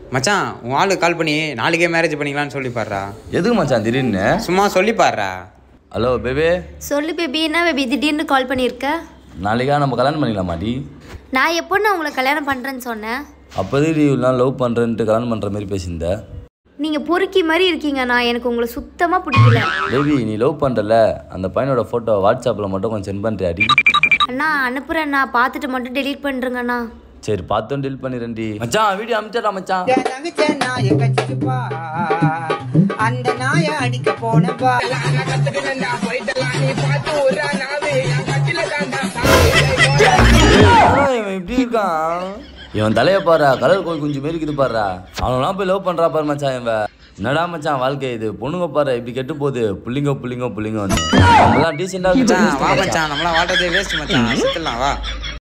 மச்சான் உன் ஆளு கால் பண்ணி நாளைக்கே மேரேஜ் பண்ணிக்கலாம்னு சொல்லி பாடுறா எதுக்கு மச்சான் திடீர்னு சும்மா சொல்லி பாடுறா ஹலோ பேபே சொல்லு பேபி என்ன பேபி திடீர்னு கால் பண்ணியிருக்க நாளைக்கா நம்ம கல்யாணம் பண்ணிக்கலாமாடி நான் எப்போ நான் உங்களை கல்யாணம் பண்ணுறேன்னு சொன்னேன் அப்போதே நான் லவ் பண்ணுறேன்ட்டு கல்யாணம் பண்ணுற மாதிரி பேசியிருந்த நீங்கள் பொறுக்கி மாதிரி இருக்கீங்க நான் எனக்கு உங்களை சுத்தமாக பிடிக்கல பேபி நீ லவ் பண்ணுறல அந்த பையனோட ஃபோட்டோ வாட்ஸ்அப்பில் மட்டும் கொஞ்சம் சென்ட் பண்ணுறியாடி அண்ணா அனுப்புகிறேண்ணா பார்த்துட்டு மட்டும் டெலீட் பண்ணுறேங்கண்ணா சரி பார்த்தும் டீல் பண்ணிடுறேன்டி மச்சான் வீடியோ அனுப்பிச்சடா மச்சான் என் தங்கச்ச நாய கச்சிச்சுப்பா அந்த நாய அடிக்க போனப்பா ஆனா இவன் இப்படி இருக்கான் இவன் தலையை பாரு கலர் கோயில் குஞ்சு மாரி இருக்குது பாரு அவனெல்லாம் போய் லவ் பண்றா பாரு மச்சான் இவன் என்னடா மச்சான் வாழ்க்கை இது பொண்ணுங்க பாரு இப்படி கெட்டு போகுது புள்ளிங்க புள்ளிங்க புள்ளிங்க வந்து நம்மலாம் டீசெண்டா மச்சான் வா மச்சான் நம்மளாம் வாழ்றதே வேஸ்ட் மச்சான் சுத்தலாம் வா